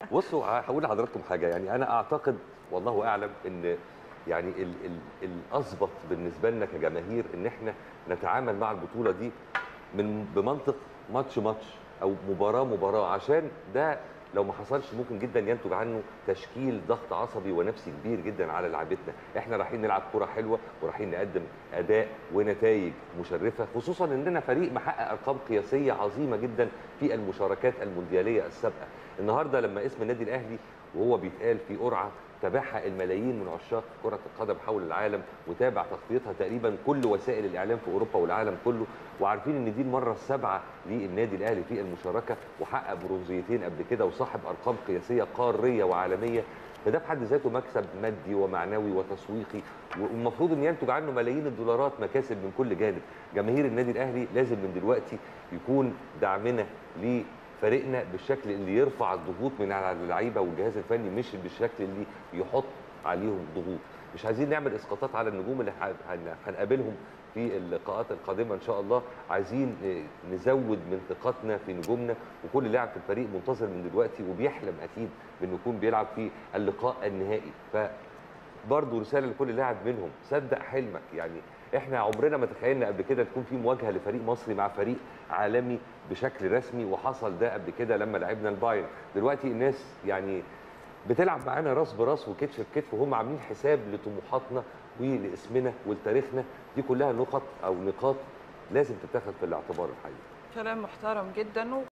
بصوا هقول لحضراتكم حاجه يعني انا اعتقد والله اعلم ان يعني ال ال الاظبط بالنسبه لنا كجماهير ان احنا نتعامل مع البطوله دي من بمنطق ماتش ماتش او مباراه مباراه عشان ده لو ما حصلش ممكن جدا ينتج عنه تشكيل ضغط عصبي ونفسي كبير جدا على لعيبتنا احنا رايحين نلعب كره حلوه ورايحين نقدم اداء ونتائج مشرفه خصوصا اننا فريق محقق ارقام قياسيه عظيمه جدا في المشاركات الموندياليه السابقه النهارده لما اسم النادي الاهلي وهو بيتقال في قرعه تابعها الملايين من عشاق كرة القدم حول العالم وتابع تغطيتها تقريبا كل وسائل الإعلام في أوروبا والعالم كله وعارفين إن دي المرة السابعة للنادي الأهلي في المشاركة وحقق برونزيتين قبل كده وصاحب أرقام قياسية قارية وعالمية فده في حد ذاته مكسب مادي ومعنوي وتسويقي والمفروض ان ينتج عنه ملايين الدولارات مكاسب من كل جانب جماهير النادي الاهلي لازم من دلوقتي يكون دعمنا فريقنا بالشكل اللي يرفع الضغوط من على اللعيبه والجهاز الفني مش بالشكل اللي يحط عليهم ضغوط مش عايزين نعمل اسقاطات على النجوم اللي هنقابلهم في اللقاءات القادمه ان شاء الله عايزين نزود من ثقتنا في نجومنا وكل لاعب في الفريق منتظر من دلوقتي وبيحلم اكيد بانه يكون بيلعب في اللقاء النهائي ف برضه رساله لكل لاعب منهم صدق حلمك يعني احنا عمرنا ما تخيلنا قبل كده تكون في مواجهه لفريق مصري مع فريق عالمي بشكل رسمي وحصل ده قبل كده لما لعبنا البايرن دلوقتي الناس يعني بتلعب معانا راس براس وكتف بكتف وهم عاملين حساب لطموحاتنا ولاسمنا ولتاريخنا دي كلها نقط او نقاط لازم تتاخد في الاعتبار الحقيقه كلام محترم جدا